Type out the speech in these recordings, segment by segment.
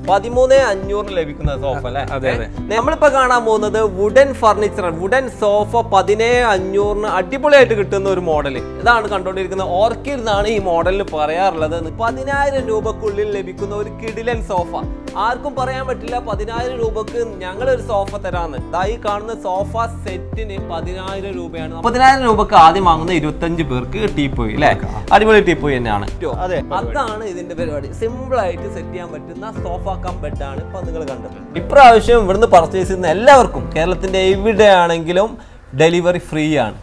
പതിമൂന്ന് അഞ്ഞൂറിന് ലഭിക്കുന്ന സോഫ അല്ലേ അതെ, അതെ. ഏ? നമ്മളിപ്പോ കാണാൻ പോകുന്നത് വുഡൻ ഫർണിച്ചർ വുഡൻ സോഫ പതിനേഴ് അഞ്ഞൂറിന് അടിപൊളിയായിട്ട് കിട്ടുന്ന ഒരു മോഡൽ ഇതാണ് കണ്ടുകൊണ്ടിരിക്കുന്നത് ഓർക്കിഡ് എന്നാണ് ഈ മോഡലിന് പറയാറുള്ളത് പതിനായിരം രൂപക്കുള്ളിൽ ലഭിക്കുന്ന ഒരു കിടിലൻ സോഫ ആർക്കും പറയാൻ പറ്റില്ല പതിനായിരം രൂപക്ക് ഞങ്ങൾ ഒരു സോഫ തരാന്ന് ദാ ഈ കാണുന്ന സോഫ സെറ്റിന് പതിനായിരം രൂപയാണ് പതിനായിരം രൂപക്ക് ആദ്യം വാങ്ങുന്ന ഇരുപത്തഞ്ച് പേർക്ക് ടീപ്പോയി അല്ലേ അടിപൊളി ടീപ്പോയി തന്നെയാണ് അതെ, അതാണ് ഇതിന്റെ പരിപാടി സിമ്പിൾ ആയിട്ട് സെറ്റ് ചെയ്യാൻ പറ്റുന്ന സോഫ കം ബെഡാണ് ഇപ്പൊ നിങ്ങൾ കണ്ടത് ഇപ്രാവശ്യം ഇവിടുന്ന് പർച്ചേസ് ചെയ്യുന്ന എല്ലാവർക്കും കേരളത്തിന്റെ എവിടെയാണെങ്കിലും ഡെലിവറി ഫ്രീ ആണ്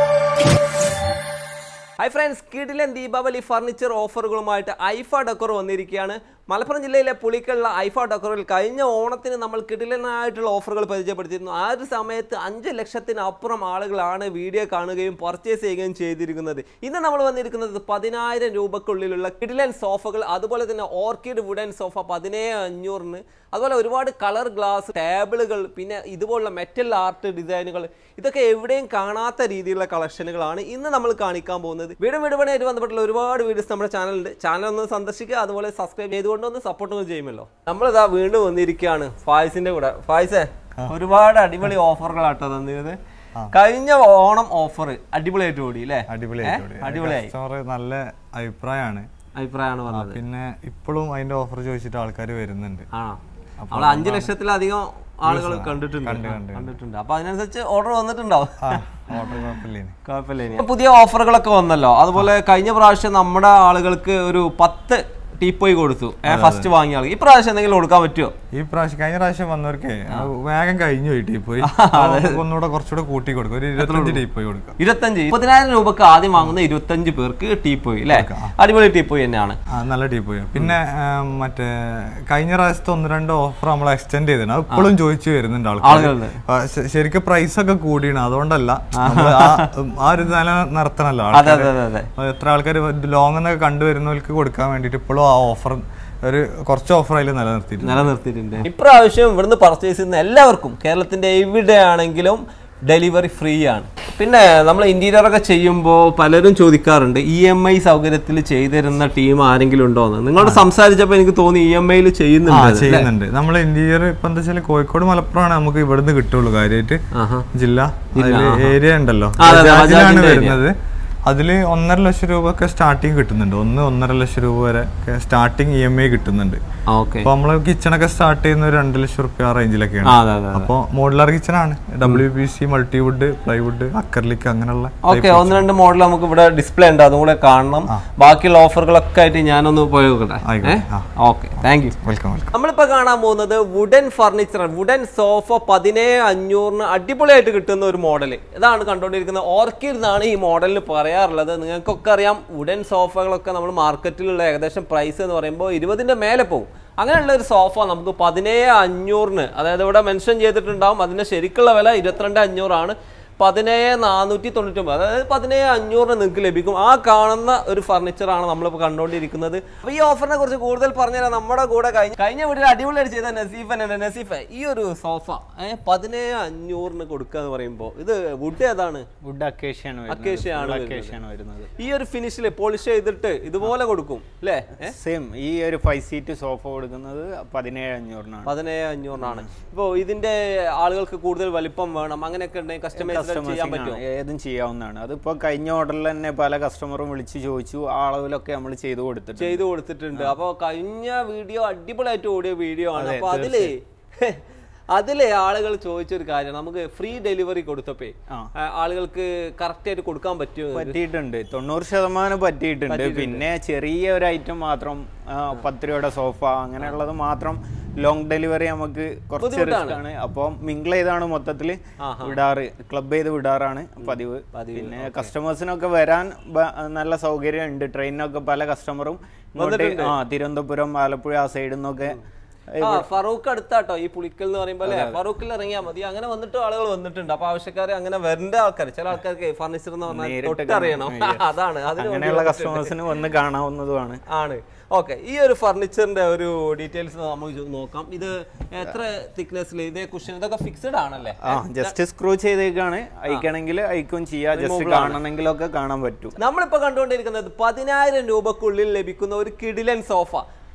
ഹായ് ഫ്രണ്ട്സ് കിടിലൻ ദീപാവലി ഫർണിച്ചർ ഓഫറുകളുമായിട്ട് ഐഫ ഡെക്കോർ വന്നിരിക്കുകയാണ് മലപ്പുറം ജില്ലയിലെ പുളിക്കുള്ള ഐഫ ഡെക്കോറിൽ കഴിഞ്ഞ ഓണത്തിന് നമ്മൾ കിടിലനായിട്ടുള്ള ഓഫറുകൾ പരിചയപ്പെടുത്തിയിരുന്നു ആ ഒരു സമയത്ത് അഞ്ച് ലക്ഷത്തിനപ്പുറം ആളുകളാണ് വീഡിയോ കാണുകയും പർച്ചേസ് ചെയ്യുകയും ചെയ്തിരിക്കുന്നത് ഇന്ന് നമ്മൾ വന്നിരിക്കുന്നത് പതിനായിരം രൂപക്കുള്ളിലുള്ള കിടിലൻ സോഫകൾ അതുപോലെ തന്നെ ഓർക്കിഡ് വുഡൻ സോഫ പതിനേഴ് അഞ്ഞൂറിന് അതുപോലെ ഒരുപാട് കളർ ഗ്ലാസ് ടേബിളുകൾ പിന്നെ ഇതുപോലുള്ള മെറ്റൽ ആർട്ട് ഡിസൈനുകൾ ഇതൊക്കെ എവിടെയും കാണാത്ത രീതിയിലുള്ള കളക്ഷനുകളാണ് ഇന്ന് നമ്മൾ കാണിക്കാൻ പോകുന്നത് വീടും വിടുപണിയായിട്ട് ബന്ധപ്പെട്ടുള്ള ഒരുപാട് വീഡിയോസ് നമ്മുടെ ചാനലുണ്ട് ചാനൽ ഒന്ന് സന്ദർശിക്കുക അതുപോലെ സബ്സ്ക്രൈബ് ചെയ്തുകൊണ്ട് ഒന്ന് സപ്പോർട്ട് ചെയ്യുമല്ലോ നമ്മളിതാ വീണ്ടും വന്നിരിക്കുകയാണ് ഫായ്സിന്റെ കൂടെ ഫായ്സേ ഒരുപാട് അടിപൊളി ഓഫറുകളാട്ടോ തന്നിരുന്നത് കഴിഞ്ഞ ഓണം ഓഫർ അടിപൊളിയായിട്ട് ഓടി അല്ലേ അടിപൊളിയായിട്ട് ഏ? അടിപൊളിയായി കസ്റ്റമർ നല്ല അഭിപ്രായമാണ് അഭിപ്രായമാണ് പറഞ്ഞത് പിന്നെ ഇപ്പോഴും അതിന്റെ ഓഫർ ചോദിച്ചിട്ട് ആൾക്കാർ വരുന്നുണ്ട് ആണോ നമ്മൾ അഞ്ചു ലക്ഷത്തിലധികം ആളുകൾ കണ്ടിട്ടുണ്ട് കണ്ടിട്ടുണ്ട് അപ്പൊ അതിനനുസരിച്ച് ഓർഡർ വന്നിട്ടുണ്ടാവും ആ ഓർഡർ കുഴപ്പമില്ലേ കുഴപ്പമില്ല ഇനി. പുതിയ ഓഫറുകളൊക്കെ വന്നല്ലോ അതുപോലെ കഴിഞ്ഞ പ്രാവശ്യം നമ്മുടെ ആളുകൾക്ക് ഒരു പത്ത് ടീപ്പോയി കൊടുത്തു ഫസ്റ്റ് വാങ്ങിയ ആൾക്ക് ഇപ്രാവശ്യം എന്തെങ്കിലും കൊടുക്കാൻ പറ്റുമോ ഈ പ്രാവശ്യം കഴിഞ്ഞ പ്രാവശ്യം വന്നവർക്ക് വേഗം കഴിഞ്ഞു പോയി ടീപ്പോയി ഒന്നുകൂടെ കുറച്ചുകൂടെ കൂട്ടി കൊടുക്കും ഒരു ഇരുപത്തഞ്ച് ടീപ്പോയി കൊടുക്കാം ഇരുപത്തഞ്ച് മുപ്പതിനായിരം രൂപക്ക് ആദ്യം വാങ്ങുന്ന ഇരുപത്തഞ്ച് പേർക്ക് ടീപ്പോയി അല്ലേ അടിപൊളി ടീപ്പോയി തന്നെയാണ് ആ നല്ല ടീപ്പോയി പിന്നെ ആ, മറ്റേ കഴിഞ്ഞ പ്രാവശ്യത്തെ ഒന്ന് രണ്ട് ഓഫർ നമ്മൾ എക്സ്റ്റെൻഡ് ചെയ്തിട്ടുണ്ട് അത് ഇപ്പോഴും ചോദിച്ചു വരുന്നുണ്ട് ആൾക്കാർ ആളുകളുടെ ആ, ശ- ശരിക്കും പ്രൈസ് ഒക്കെ കൂടിയാണ് അതുകൊണ്ടല്ല നമ്മള് ആ ആ ഒരു നില നിർത്തണല്ലോ അതെ ആൾക്കാര്. അതെ അതെ അതെ എത്ര ആൾക്കാർ ലോങ് എന്നൊക്കെ കണ്ടുവരുന്നവർക്ക് കൊടുക്കാൻ വേണ്ടിയിട്ട് ഇപ്പോഴും ആ ഓഫർ ഒരു കുറച്ച് ഓഫർ അതിൽ നിലനിർത്തിയിട്ടുണ്ട് നിലനിർത്തിയിട്ടുണ്ട് ഇപ്രാവശ്യം ഇവിടുന്ന് പർച്ചേസ് ചെയ്യുന്ന എല്ലാവർക്കും കേരളത്തിന്റെ എവിടെയാണെങ്കിലും ഡെലിവറി ഫ്രീ ആണ് പിന്നെ നമ്മൾ ഇന്റീരിയർ ഒക്കെ ചെയ്യുമ്പോൾ പലരും ചോദിക്കാറുണ്ട് ഇ എം ഐ സൗകര്യത്തിൽ ചെയ്തിരുന്ന ടീം ആരെങ്കിലും ഉണ്ടോ എന്ന് നിങ്ങളോട് സംസാരിച്ചപ്പോൾ എനിക്ക് തോന്നി ഇ എം ഐയിൽ ആ ചെയ്യുന്നുണ്ട് അത്. ചെയ്യുന്നുണ്ട് നമ്മൾ ഇന്റീരിയർ ഇപ്പൊ എന്താ വെച്ചാൽ കോഴിക്കോട് മലപ്പുറമാണ് നമുക്ക് ഇവിടുന്ന് കിട്ടുള്ളൂ കാര്യമായിട്ട് ആഹാ. ജില്ല ഏരിയ ഉണ്ടല്ലോ ആ, അതെ, അതെ, ബജാജിലാണ് ബജാജിന്റെ വരുന്നത് അതിൽ ഒന്നര ലക്ഷം രൂപ ഒക്കെ സ്റ്റാർട്ടിങ് കിട്ടുന്നുണ്ട് ഒന്ന് ഒന്നര ലക്ഷം രൂപ വരെ സ്റ്റാർട്ടിങ് ഇ എം ഐ കിട്ടുന്നുണ്ട് ആ ഓക്കെ അപ്പൊ നമ്മള് കിച്ചണൊക്കെ സ്റ്റാർട്ട് ചെയ്യുന്ന ഒരു രണ്ട് ലക്ഷം റുപ്യ ആ റേഞ്ചിലൊക്കെയാണ് ആ അതെ അതെ അപ്പോൾ മോഡുലാർ കിച്ചൺ ആണ് W P C multiwood plywood acrylic അങ്ങനെയുള്ള ഓക്കെ ഒന്ന് രണ്ട് മോഡൽ നമുക്ക് ഇവിടെ ഡിസ്പ്ലേ ഉണ്ട് അതും കൂടെ കാണണം ബാക്കിയുള്ള ഓഫറുകളൊക്കെ ആയിട്ട് ഞാനൊന്ന് പോയി നോക്കട്ടെ ആയിക്കോട്ടെ. ആ. Okay thank you welcome welcome നമ്മളിപ്പോ കാണാൻ പോകുന്നത് വുഡൻ ഫർണിച്ചർ വുഡൻ സോഫ പതിനേഴ് അഞ്ഞൂറിന് അടിപൊളിയായിട്ട് കിട്ടുന്ന ഒരു മോഡൽ ഇതാണ് കണ്ടുകൊണ്ടിരിക്കുന്നത് ഓർക്കിഡ് എന്നാണ് ഈ മോഡലിന് പറയാറുള്ളത് നിങ്ങൾക്കൊക്കെ അറിയാം വുഡൻ സോഫകളൊക്കെ നമ്മൾ മാർക്കറ്റിലുള്ള ഏകദേശം പ്രൈസ് എന്ന് പറയുമ്പോൾ ഇരുപതിന്റെ മേലെ പോകും അങ്ങനെയുള്ള ഒരു സോഫ നമുക്ക് പതിനേഴ് അഞ്ഞൂറിന് അതായത് ഇവിടെ മെൻഷൻ ചെയ്തിട്ടുണ്ടാവും അതിന്റെ ശരിക്കുള്ള വില ഇരുപത്തിരണ്ട് അഞ്ഞൂറാണ് പതിനേഴ് നാനൂറ്റി തൊണ്ണൂറ്റൊമ്പത് അതായത് പതിനേഴ് അഞ്ഞൂറിന് നിങ്ങൾക്ക് ലഭിക്കും ആ കാണുന്ന ഒരു ഫർണിച്ചറാണ് നമ്മളിപ്പോൾ കണ്ടുകൊണ്ടിരിക്കുന്നത് അപ്പോൾ ഈ ഓഫറിനെ കുറിച്ച് കൂടുതൽ പറഞ്ഞുതരാം നമ്മുടെ കൂടെ കഴിഞ്ഞ കഴിഞ്ഞ വീട്ടിൽ അടിപൊളിയായിട്ട് ചെയ്ത നസീഫൻ നസീഫ ഈ ഒരു സോഫ ഏഹ് പതിനേഴ് അഞ്ഞൂറിന് കൊടുക്കുക എന്ന് പറയുമ്പോൾ ഇത് വുഡ് ഏതാണ് വുഡ് അക്കേഷ്യാണ് അക്കേഷ്യയാണ് അക്കേഷ്യാണ് വരുന്നത് ഈ ഒരു ഫിനിഷിൽ പോളിഷ് ചെയ്തിട്ട് ഇതുപോലെ കൊടുക്കും അല്ലേ ഏഹ് സെയിം ഈ ഒരു ഫൈവ് സീറ്റ് സോഫ കൊടുക്കുന്നത് പതിനേഴ് അഞ്ഞൂറിനാണ് പതിനേഴ് അഞ്ഞൂറിനാണ് ഇപ്പോൾ ഇതിന്റെ ആളുകൾക്ക് കൂടുതൽ വലിപ്പം വേണം അങ്ങനെയൊക്കെ ഉണ്ടെങ്കിൽ കസ്റ്റമൈസ് ചെയ്യാൻ കസ്റ്റമൈസിംഗ് പറ്റുമോ ആണ് ഏതും ചെയ്യാവുന്നതാണ് അതിപ്പോ കഴിഞ്ഞ ഓർഡറിൽ തന്നെ പല കസ്റ്റമറും വിളിച്ച് ചോദിച്ചു ആ അളവിലൊക്കെ നമ്മൾ ചെയ്തു കൊടുത്തിട്ടുണ്ട് ചെയ്തു കൊടുത്തിട്ടുണ്ട് അപ്പൊ കഴിഞ്ഞ വീഡിയോ അടിപൊളിയായിട്ട് ഓടിയ വീഡിയോ ആണ് അപ്പൊ അതില് അതിലെ ആളുകൾ ചോദിച്ചൊരു കാര്യം നമുക്ക് ഫ്രീ ഡെലിവറി കൊടുത്തപ്പോ ആ. ആ, ആളുകൾക്ക് കറക്റ്റ് ആയിട്ട് കൊടുക്കാൻ പറ്റുമോ പറ്റിയിട്ടുണ്ട് തൊണ്ണൂറ് ശതമാനം പറ്റിയിട്ടുണ്ട് പിന്നെ ചെറിയ ഒരു ഐറ്റം മാത്രം ആ, പത്ത് രൂപയുടെ സോഫ അങ്ങനെയുള്ളത് മാത്രം ലോങ് ഡെലിവറി നമുക്ക് കുറച്ച് റിസ്ക് ആണ് അപ്പം മിങ്കിൾ ചെയ്താണ് മൊത്തത്തിൽ വിടാറ് ക്ലബ് ചെയ്ത് വിടാറാണ് പതിവ് പിന്നെ കസ്റ്റമേഴ്സിനൊക്കെ വരാൻ ബ- നല്ല സൗകര്യം ഉണ്ട് ട്രെയിനിനൊക്കെ പല കസ്റ്റമറും ഇങ്ങോട്ട് ആ തിരുവനന്തപുരം ആലപ്പുഴ ആ സൈഡിൽ നിന്നൊക്കെ ആ ഫറൂഖ് അടുത്താട്ടോ ഈ പുളിക്കൽ എന്ന് പറയുമ്പോൾ അല്ലേ ഫറൂഖിൽ ഇറങ്ങിയാൽ മതി അങ്ങനെ വന്നിട്ട് ആളുകൾ വന്നിട്ടുണ്ട് അപ്പൊ ആവശ്യക്കാർ അങ്ങനെ വരേണ്ട ആൾക്കാർ ചില ആൾക്കാർക്ക് ഫർണിച്ചർ എന്ന് പറഞ്ഞാൽ തൊട്ടറിയണം അതാണ് അതിന് വേണ്ടി അങ്ങനെയുള്ള കസ്റ്റമേഴ്സിന് വന്ന് കാണാവുന്നതുമാണ് ആണ് ഓക്കെ ഈ ഒരു ഫർണിച്ചറിന്റെ ഒരു ഡീറ്റെയിൽസ് നമുക്ക് ചോ- നോക്കാം ഇത് എത്ര തിക്നെസ്സിൽ ഇതേ കുഷൻ ഇതൊക്കെ ഫിക്സഡ് ആണല്ലേ ആ ജസ്റ്റ് സ്ക്രൂ ചെയ്തേക്കാണ് അയക്കണമെങ്കിൽ അയക്കും ചെയ്യാം ജസ്റ്റ് കാണണമെങ്കിലൊക്കെ കാണാൻ പറ്റും നമ്മളിപ്പോ കണ്ടുകൊണ്ടിരിക്കുന്നത് പതിനായിരം രൂപക്കുള്ളിൽ ലഭിക്കുന്ന ഒരു കിടിലൻ സോഫ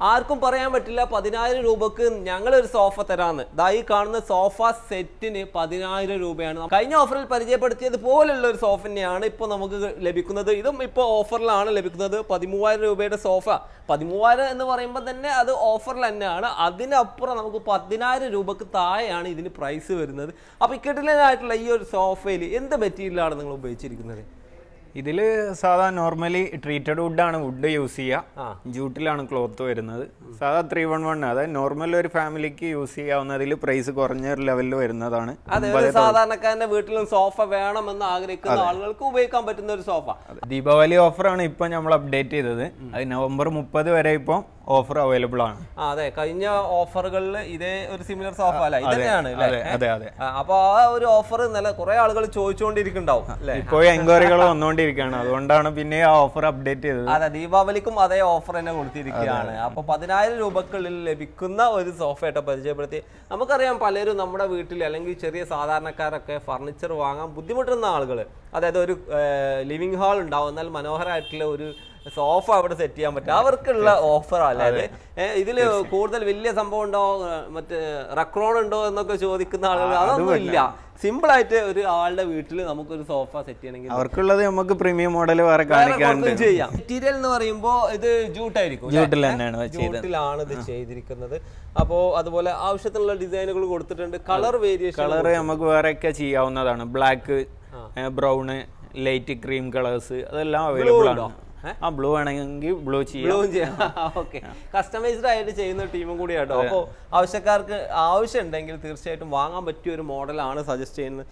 ആർക്കും പറയാൻ പറ്റില്ല പതിനായിരം രൂപക്ക് ഞങ്ങളൊരു സോഫ തരാന്ന് ദാ ഈ കാണുന്ന സോഫ സെറ്റിന് പതിനായിരം രൂപയാണ് കഴിഞ്ഞ ഓഫറിൽ പരിചയപ്പെടുത്തിയത് പോലുള്ള ഒരു സോഫ തന്നെയാണ് ഇപ്പോൾ നമുക്ക് ലഭിക്കുന്നത് ഇതും ഇപ്പോൾ ഓഫറിലാണ് ലഭിക്കുന്നത് പതിമൂവായിരം രൂപയുടെ സോഫ പതിമൂവായിരം എന്ന് പറയുമ്പോൾ തന്നെ അത് ഓഫറിൽ തന്നെയാണ് അതിനപ്പുറം നമുക്ക് പതിനായിരം രൂപക്ക് താഴെയാണ് ഇതിന് പ്രൈസ് വരുന്നത് അപ്പോൾ ഇക്കട്ടിലായിട്ടുള്ള ഈ ഒരു സോഫയിൽ എന്ത് മെറ്റീരിയലാണ് നിങ്ങൾ ഉപയോഗിച്ചിരിക്കുന്നത് ഇതിൽ സാധാ നോർമലി ട്രീറ്റഡ് വുഡാണ് വുഡ് യൂസ് ആ. ചെയ്യുക ജൂട്ടിലാണ് ക്ലോത്ത് വരുന്നത് സാധാ ത്രീ വൺ വൺ അതായത് നോർമൽ ഒരു ഫാമിലിക്ക് യൂസ് ചെയ്യാവുന്നതിൽ പ്രൈസ് കുറഞ്ഞ ഒരു ലെവലിൽ വരുന്നതാണ് അതെ ഒരു സാധാരണക്കാരന്റെ വീട്ടിലും സോഫ വേണമെന്ന് ആഗ്രഹിക്കുന്ന ആളുകൾക്ക് ഉപയോഗിക്കാൻ പറ്റുന്ന ഒരു സോഫ ദീപാവലി ഓഫറാണ് ഇപ്പൊ നമ്മൾ അപ്ഡേറ്റ് ചെയ്തത് അത് നവംബർ മുപ്പത് വരെ ഇപ്പം ഓഫർ അവൈലബിൾ ആണ് ആ അതെ കഴിഞ്ഞ ഓഫറുകളിൽ ഇതേ ഒരു സിമിലർ സോഫ അല്ല ഇത് തന്നെയാണ് അതെ അല്ലേ അതെ അതെ ആ, അപ്പൊ ആ ഒരു ഓഫർ ഇന്നലെ കുറെ ആളുകൾ ചോദിച്ചുകൊണ്ടിരിക്കുന്നുണ്ടാവും അല്ലേ ഇപ്പോൾ എൻക്വയറികൾ വന്നുകൊണ്ടിരിക്കുകയാണ് അതുകൊണ്ടാണ് പിന്നെ ആ ഓഫർ അപ്ഡേറ്റ് ചെയ്തത് അതെ ദീപാവലിക്കും അതേ ഓഫർ തന്നെ കൊടുത്തിരിക്കുകയാണ് അപ്പൊ പതിനായിരം രൂപക്കുള്ളിൽ ലഭിക്കുന്ന ഒരു സോഫ ആയിട്ട് പരിചയപ്പെടുത്തി നമുക്കറിയാം പലരും നമ്മുടെ വീട്ടിൽ അല്ലെങ്കിൽ ചെറിയ സാധാരണക്കാരൊക്കെ ഫർണിച്ചർ വാങ്ങാൻ ബുദ്ധിമുട്ടുന്ന ആളുകൾ അതായത് ഒരു ലിവിംഗ് ഹാൾ ഉണ്ടാവും എന്നാൽ മനോഹരമായിട്ടുള്ള ഒരു സോഫ അവിടെ സെറ്റ് ചെയ്യാൻ പറ്റും അവർക്കുള്ള ഓഫർ അല്ലാതെ ഇതിൽ കൂടുതൽ വലിയ സംഭവം ഉണ്ടോ ഏ, മറ്റേ റക്രോൺ ഉണ്ടോ എന്നൊക്കെ ചോദിക്കുന്ന ആളുകൾ അതൊന്നും ഇല്ല സിമ്പിൾ ആയിട്ട് ഒരു ആളുടെ വീട്ടിൽ നമുക്കൊരു സോഫ സെറ്റ് ചെയ്യണമെങ്കിൽ അവർക്കുള്ളത് നമുക്ക് പ്രീമിയം മോഡൽ വേറെ വേറെ കാണിക്കാനുണ്ട് പുറത്തും ചെയ്യാം മെറ്റീരിയൽ എന്ന് പറയുമ്പോ ഇത് ജൂട്ടായിരിക്കും അല്ലേ? ജൂട്ടിൽ തന്നെയാണ് ചെയ്തത് ജൂട്ടിലാണ് ഇത് ചെയ്തിരിക്കുന്നത് അപ്പോ അതുപോലെ ആവശ്യത്തിനുള്ള ഡിസൈനുകൾ കൊടുത്തിട്ടുണ്ട് കളർ വേരിയേഷൻ കളർ നമുക്ക് വേറെയൊക്കെ ചെയ്യാവുന്നതാണ് black brown light cream colours അതെല്ലാം അവൈലബിൾ ആണ് ആ ബ്ലൂ ആണെങ്കിൽ ബ്ലൂ ചെയ്യാം ബ്ലൂവും ചെയ്യാം ഓക്കെ കസ്റ്റമൈസ്ഡ് ആയിട്ട് ചെയ്യുന്ന ടീമും കൂടി കേട്ടോ അപ്പോൾ ആവശ്യക്കാർക്ക് ആവശ്യം ഉണ്ടെങ്കിൽ തീർച്ചയായിട്ടും വാങ്ങാൻ പറ്റിയ ഒരു മോഡലാണ് സജസ്റ്റ് ചെയ്യുന്നത്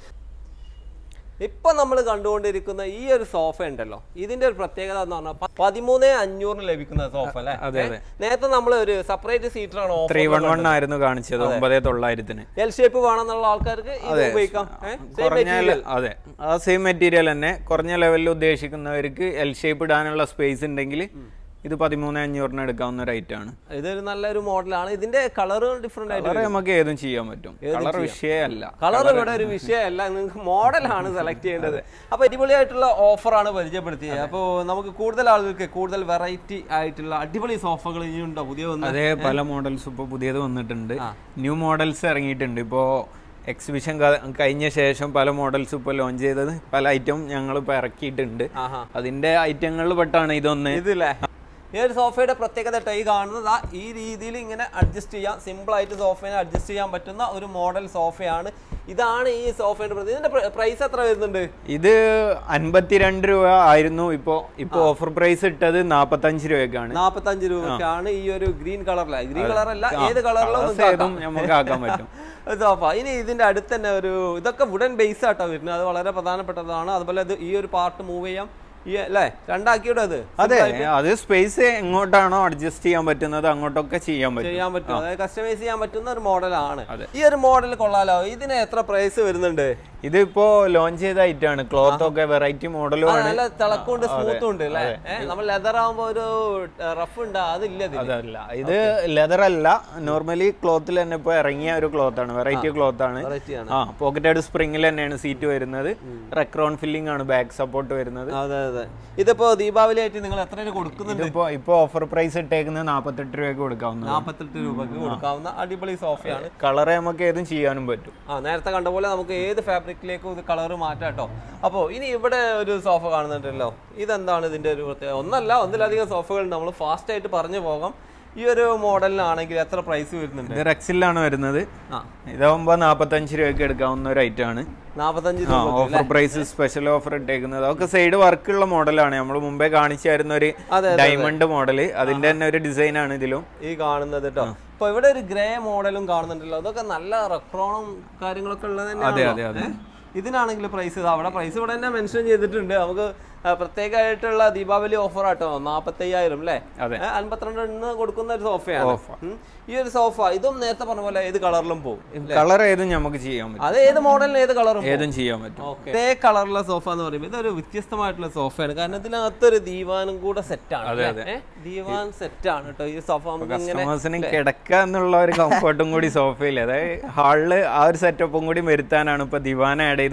ഇപ്പൊ നമ്മൾ കണ്ടുകൊണ്ടിരിക്കുന്ന ഈ ഒരു സോഫ ഉണ്ടല്ലോ ഇതിന്റെ ഒരു പ്രത്യേകത എന്ന് പറഞ്ഞാൽ പതിമൂന്ന് അഞ്ഞൂറിന് ലഭിക്കുന്ന സോഫ അല്ലേ അതെ, അതെ. നേരത്തെ നമ്മൾ ഒരു സെപ്പറേറ്റ് സീറ്റർ ആണ് ഓഫർ ത്രീ വൺ വൺ ആയിരുന്നു കാണിച്ചത് ഒമ്പതേ തൊള്ളായിരത്തിന് എൽ ഷേപ്പ് വേണമെന്നുള്ള ആൾക്കാർക്ക് ഇത് ഉപയോഗിക്കാം ഏ? Same കുറഞ്ഞ material. അതെ ആ സെയിം മെറ്റീരിയൽ തന്നെ കുറഞ്ഞ ലെവലിൽ ഉദ്ദേശിക്കുന്നവർക്ക് എൽ ഷേപ്പ് ഇടാനുള്ള സ്പേസ് ഉണ്ടെങ്കിൽ ഇത് പതിമൂന്ന് അഞ്ഞൂറിന് എടുക്കാവുന്ന റേറ്റ് ആണ് ഇതൊരു നല്ലൊരു മോഡലാണ് ഇതിന്റെ കളർ ഡിഫറെന്റ് ആയിട്ട് കളർ നമുക്ക് ഏതും ചെയ്യാൻ പറ്റും കളർ വിഷയമല്ല കളർ ഇവിടെ ഒരു വിഷയമല്ല നിങ്ങൾക്ക് മോഡലാണ് സെലക്ട് ചെയ്യേണ്ടത് അപ്പൊ അടിപൊളിയായിട്ടുള്ള ഓഫറാണ് പരിചയപ്പെടുത്തിയത് അപ്പോൾ നമുക്ക് കൂടുതൽ ആളുകൾക്ക് കൂടുതൽ വെറൈറ്റി ആയിട്ടുള്ള അടിപൊളി സോഫകൾ ഇനിയുണ്ടോ പുതിയ ഒന്ന് അതേ പല മോഡൽസ് ഇപ്പോൾ പുതിയത് വന്നിട്ടുണ്ട് ന്യൂ മോഡൽസ് ഇറങ്ങിയിട്ടുണ്ട് ഇപ്പോൾ എക്സിബിഷൻ കഴിഞ്ഞ ശേഷം പല മോഡൽസ് ഇപ്പോൾ ലോഞ്ച് ചെയ്തത് പല ഐറ്റം ഞങ്ങൾ ഇപ്പോൾ ഇറക്കിയിട്ടുണ്ട് ആഹാ അതിന്റെ ഐറ്റങ്ങളിൽ പെട്ടാണ് ഇതൊന്ന് ഇതില്ലേ ഈ ഒരു സോഫയുടെ പ്രത്യേകത കേട്ടോ ഈ കാണുന്നത് ആ ഈ രീതിയിൽ ഇങ്ങനെ അഡ്ജസ്റ്റ് ചെയ്യാം സിമ്പിൾ ആയിട്ട് സോഫയെ അഡ്ജസ്റ്റ് ചെയ്യാൻ പറ്റുന്ന ഒരു മോഡൽ സോഫയാണ് ഇതാണ് ഈ സോഫയുടെ പ്രത്യേകത ഇതിന്റെ പ്രൈസ് എത്ര വരുന്നുണ്ട് ഇത് അൻപത്തിരണ്ട് രൂപ ആയിരുന്നു ഇപ്പോ ഇപ്പൊ ഓഫർ പ്രൈസ് ഇട്ടത് നാപ്പത്തഞ്ച് രൂപയ്ക്കാണ് നാപ്പത്തഞ്ച് രൂപയ്ക്കാണ് ഈ ഒരു ഗ്രീൻ കളറില ഗ്രീൻ കളറല്ല ഏത് Colours കളറിലും ഏതും നമുക്ക് ആക്കാൻ പറ്റും സോഫ ഇനി ഇതിന്റെ അടുത്ത് തന്നെ ഒരു ഇതൊക്കെ വുഡൻ ബേസ് ആട്ടോ വരുന്നത് അത് വളരെ പ്രധാനപ്പെട്ടതാണ് അതുപോലെ ഇത് ഈ ഒരു പാർട്ട് മൂവ് ചെയ്യാം ഈ അല്ലേ രണ്ടാക്കിയുടെ അത് അതെ അത് സ്പേസ് എങ്ങോട്ടാണോ അഡ്ജസ്റ്റ് ചെയ്യാൻ പറ്റുന്നത് അങ്ങോട്ടൊക്കെ ചെയ്യാൻ പറ്റും ചെയ്യാൻ പറ്റും അതായത് കസ്റ്റമൈസ് ചെയ്യാൻ പറ്റുന്ന ഒരു മോഡലാണ് ഈ ഒരു മോഡൽ കൊള്ളാലോ ഇതിന് എത്ര പ്രൈസ് വരുന്നുണ്ട് ഇതിപ്പോ ലോഞ്ച് ചെയ്ത ഐറ്റാണ് ക്ലോത്ത് ഒക്കെ വെറൈറ്റി മോഡലും ആ, ആണ് നല്ല തിളക്കമുണ്ട് സ്മൂത്തും ഉണ്ട് അല്ലേ ഏഹ് നമ്മൾ ലെതർ ആകുമ്പോ ഒരു റഫ് ഉണ്ട് അതില്ല ഇതിന് അതല്ല ഇത് ലെതർ അല്ല നോർമലി ക്ലോത്തിൽ തന്നെ ഇപ്പൊ ഇറങ്ങിയ ഒരു ക്ലോത്ത് ആണ് വെറൈറ്റി ക്ലോത്ത് ആണ് വെറൈറ്റി ആണ് ആ പോക്കറ്റഡ് സ്പ്രിംഗിൽ തന്നെയാണ് സീറ്റ് വരുന്നത് റെക്രോൺ ഫില്ലിംഗ് ആണ് ബാക്ക് സപ്പോർട്ട് വരുന്നത് അതെ അതെ ഇതിപ്പോ ദീപാവലി ആയിട്ട് നിങ്ങൾ എത്ര കൊടുക്കുന്നുണ്ട് ഇതിപ്പോ ഇപ്പൊ ഓഫർ പ്രൈസ് ഇട്ടേക്കുന്നത് നാപ്പത്തെട്ട് രൂപയ്ക്ക് കൊടുക്കാവുന്ന നാപ്പത്തെട്ട് രൂപക്ക് കൊടുക്കാവുന്ന അടിപൊളി സോഫയാണ് കളറ് നമുക്ക് ഏതും ചെയ്യാനും പറ്റും ആ നേരത്തെ കണ്ട പോലെ നമുക്ക് ഏത് ഫാബ്രിക്കിലേക്കും ഇത് കളർ മാറ്റാം കേട്ടോ അപ്പോൾ ഇനി ഇവിടെ ഒരു സോഫ കാണുന്നുണ്ടല്ലോ ഇതെന്താണ് ഇതിന്റെ ഒരു പ്രത്യേകത ഒന്നല്ല ഒന്നിലധികം സോഫകളുണ്ട് നമ്മൾ ഫാസ്റ്റ് ആയിട്ട് പറഞ്ഞു പോകാം ഈ ഒരു മോഡലിനാണെങ്കിൽ എത്ര പ്രൈസ് വരുന്നുണ്ട് ഇത് റെക്സിലാണ് വരുന്നത് ആ ഇതാവുമ്പോ നാപ്പത്തഞ്ച് രൂപയ്ക്ക് എടുക്കാവുന്ന ഒരു ഐറ്റം ആണ് നാപ്പത്തഞ്ച് ആ രൂപ ഓഫർ പ്രൈസ് സ്പെഷ്യൽ ഓഫർ ഇട്ടേക്കുന്നത് അതൊക്കെ സൈഡ് വർക്കുള്ള മോഡലാണ് നമ്മൾ മുമ്പേ കാണിച്ചായിരുന്ന ഒരു ഡയമണ്ട് മോഡല് അതിന്റെ തന്നെ ഒരു ഡിസൈൻ ആണ് ഇതിലും ഈ കാണുന്നത് കേട്ടോ ഇപ്പൊ ഇവിടെ ഒരു ഗ്രേ മോഡലും കാണുന്നുണ്ടല്ലോ അതൊക്കെ നല്ല റെക്രോണും കാര്യങ്ങളൊക്കെ ഉള്ളത് അതെ, തന്നെയാണല്ലോ അതെ. ഏ? ഇതിനാണെങ്കിൽ പ്രൈസ് അവിടെ പ്രൈസ് ഇവിടെ തന്നെ മെൻഷൻ ചെയ്തിട്ടുണ്ട് നമുക്ക് ആ, പ്രത്യേകമായിട്ടുള്ള ദീപാവലി ഓഫർ ആട്ടോ നാപ്പത്തയ്യായിരം അല്ലേ അതെ. ഏ, അൻപത്തിരണ്ടിന് കൊടുക്കുന്ന ഒരു സോഫയാണ് ഉം. ഈ ഒരു സോഫ ഇതും നേരത്തെ പറഞ്ഞ പോലെ ഏത് കളറിലും പോകും കളർ ഏതും നമുക്ക് ചെയ്യാൻ പറ്റും അത് ഏത് മോഡലിന് ഏത് കളറും ഏതും ചെയ്യാൻ പറ്റും ഇതേ കളറുള്ള സോഫ എന്ന് പറയുമ്പോൾ ഇതൊരു വ്യത്യസ്തമായിട്ടുള്ള സോഫയാണ് കാരണം ഇതിനകത്തൊരു ദീവാനും കൂടെ സെറ്റാണ് അല്ലേ? ഏ? ദീവാൻ സെറ്റാണ് കേട്ടോ ഈ സോഫ നമുക്ക് ഇങ്ങനെ കസ്റ്റമേഴ്സിന് കിടക്കുക എന്നുള്ള ഒരു കംഫർട്ടും കൂടി സോഫയിൽ അതായത് ഹാളില് ആ ഒരു സെറ്റപ്പും കൂടി വരുത്താനാണ് ഇപ്പൊ ദിവാൻ ആഡ് ചെയ്ത്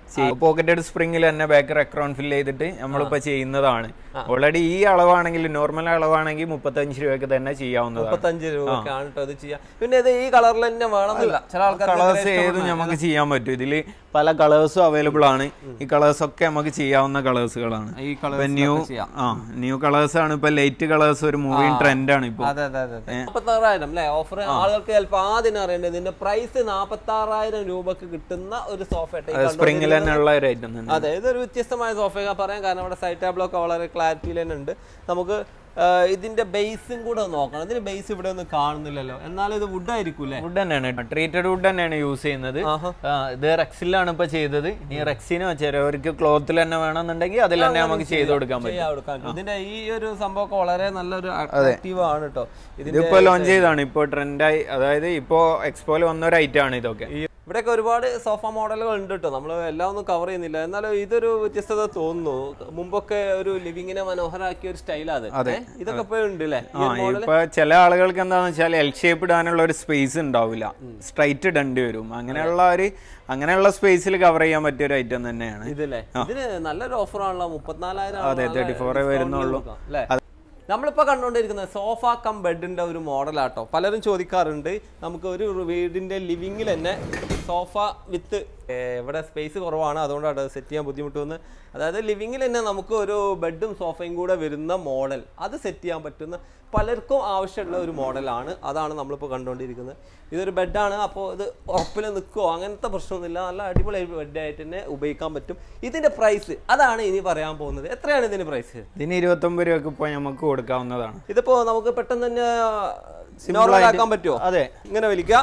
പോക്കറ്റഡ് സ്പ്രിംഗിൽ തന്നെ ബാക്ക് റെക്രോൺ ഫിൽ ചെയ്തിട്ട് നമ്മളിപ്പോ ചെയ്യുന്നതാണ് ഓൾറെഡി ഈ അളവാണെങ്കിൽ നോർമൽ അളവാണെങ്കിൽ മുപ്പത്തഞ്ച് രൂപയ്ക്ക് തന്നെ ചെയ്യാവുന്നതാണ് മുപ്പത്തഞ്ച് രൂപക്കാണ് കേട്ടോ ഇത് ചെയ്യാം പിന്നെ ഇത് ഈ കളറിൽ തന്നെ വേണമെന്നില്ല ചില ആൾക്കാർ കളേഴ്സ് ഏതും നമുക്ക് ചെയ്യാൻ പറ്റും ഇതില് പല കളേഴ്സും അവൈലബിൾ ആണ് ഈ കളേഴ്സ് ഒക്കെ നമുക്ക് ചെയ്യാവുന്ന കളേഴ്സുകളാണ് ഈ ന്യൂ ആ ന്യൂ കളേഴ്സ് ആണ് ഇപ്പൊ ലൈറ്റ് കളേഴ്സ് ഒരു മൂവിങ് ട്രെൻഡ് ആണ് ഇപ്പൊ അതെ അതെ അതെ നാപ്പത്താറായിരം അല്ലെ ഓഫർ ആളുകൾക്ക് ചിലപ്പോൾ ആദ്യം അറിയേണ്ടത് ഇതിന്റെ പ്രൈസ് നാപ്പത്താറായിരം രൂപക്ക് കിട്ടുന്ന ഒരു സോഫ സ്പ്രിംഗിൽ തന്നെ ഉള്ള ഒരു ഐറ്റം തന്നെ അതെ ഇതൊരു വ്യത്യസ്തമായ സോഫ പറയാം കാരണം ഇവിടെ സൈഡ് ടേബിളൊക്കെ വളരെ ക്ലാരിറ്റിയിൽ തന്നെ ഉണ്ട് നമുക്ക് ആ, ഇതിന്റെ ബേസും കൂടെ ഒന്ന് നോക്കണം ഇതിന്റെ ബേസ് ഇവിടെ ഒന്നും കാണുന്നില്ലല്ലോ എന്നാലും ഇത് വുഡ് ആയിരിക്കൂലേ വുഡ് തന്നെയാണ് ട്രീറ്റഡ് വുഡ് തന്നെയാണ് യൂസ് ചെയ്യുന്നത് ആഹാ. ആ, ഇത് റെക്സിലാണ് ഇപ്പൊ ചെയ്തത് ഈ റെക്സിന് ചിലവർക്ക് ക്ലോത്തിൽ തന്നെ വേണമെന്നുണ്ടെങ്കിൽ അതിൽ തന്നെ നമുക്ക് ചെയ്ത് കൊടുക്കാൻ പറ്റും ചെയ്യാൻ കൊടുക്കാൻ പറ്റും. ഇതിന്റെ ഈ ഒരു സംഭവമൊക്കെ വളരെ നല്ലൊരു അട്രാക്റ്റീവ് ആണ് കേട്ടോ ഇതിന്റെ ഇതിപ്പോ ലോഞ്ച് ചെയ്താണ് ഇപ്പൊ ട്രെൻഡായി അതായത് ഇപ്പോ എക്സ്പോയിൽ വന്ന ഒരു ഐറ്റം ആണ് ഇതൊക്കെ ഈ- ഇവിടെയൊക്കെ ഒരുപാട് സോഫ മോഡലുകൾ ഉണ്ട് കേട്ടോ നമ്മൾ എല്ലാം ഒന്നും കവർ ചെയ്യുന്നില്ല എന്നാലും ഇതൊരു വ്യത്യസ്തത തോന്നുന്നു മുമ്പൊക്കെ ഒരു ലിവിങ്ങിനെ മനോഹരാക്കിയ ഒരു സ്റ്റൈലാണ് അത് ഏ? ഇതൊക്കെ ഇപ്പൊ ഉണ്ട് അല്ലേ ഈ ആ ഒരു മോഡൽ ഇപ്പൊ ചില ആളുകൾക്ക് എന്താന്ന് വെച്ചാൽ എൽ ഷേപ്പ് ഇടാനുള്ള ഒരു സ്പേസ് ഉണ്ടാവില്ല സ്ട്രൈറ്റ് ഇടേണ്ടി വരും അങ്ങനെയുള്ള ഒരു അങ്ങനെയുള്ള സ്പേസിൽ കവർ ചെയ്യാൻ പറ്റിയ ഒരു ഐറ്റം തന്നെയാണ് ഇതില്ലേ ഇതിന് നല്ലൊരു ഓഫർ ആണല്ലോ മുപ്പത്തിനാലായിരം അതെ, 34 വരുന്നുള്ളൂ. അല്ലേ നമ്മളിപ്പോ കണ്ടുകൊണ്ടിരിക്കുന്നത് സോഫ കം ബെഡിന്റെ ഒരു മോഡലാട്ടോ പലരും ചോദിക്കാറുണ്ട് നമുക്ക് ഒരു വീടിന്റെ ലിവിങ്ങിൽ തന്നെ സോഫ വിത്ത് ഇവിടെ സ്പേസ് കുറവാണ് അതുകൊണ്ടാണ് സെറ്റ് ചെയ്യാൻ ബുദ്ധിമുട്ട് വന്ന് അതായത് ലിവിങ്ങിൽ തന്നെ നമുക്ക് ഒരു ബെഡും സോഫയും കൂടെ വരുന്ന മോഡൽ അത് സെറ്റ് ചെയ്യാൻ പറ്റുന്ന പലർക്കും ആവശ്യമുള്ള ഒരു മോഡലാണ് അതാണ് നമ്മളിപ്പോൾ കണ്ടുകൊണ്ടിരിക്കുന്നത് ഇതൊരു ബെഡാണ് അപ്പോൾ ഇത് ഉറപ്പിൽ നിൽക്കുമോ അങ്ങനത്തെ പ്രശ്നമൊന്നുമില്ല നല്ല അടിപൊളി ബെഡായിട്ട് തന്നെ ഉപയോഗിക്കാൻ പറ്റും ഇതിന്റെ പ്രൈസ് അതാണ് ഇനി പറയാൻ പോകുന്നത് എത്രയാണ് ഇതിന്റെ പ്രൈസ് ഇതിന് ഇരുപത്തൊമ്പത് രൂപക്ക് ഇപ്പൊ നമുക്ക് കൊടുക്കാവുന്നതാണ് ഇതിപ്പോ നമുക്ക് പെട്ടെന്ന് തന്നെ നോർമൽ ആക്കാൻ പറ്റുമോ അതെ ഇങ്ങനെ വലിക്കുക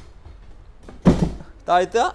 താഴ്ത്തുക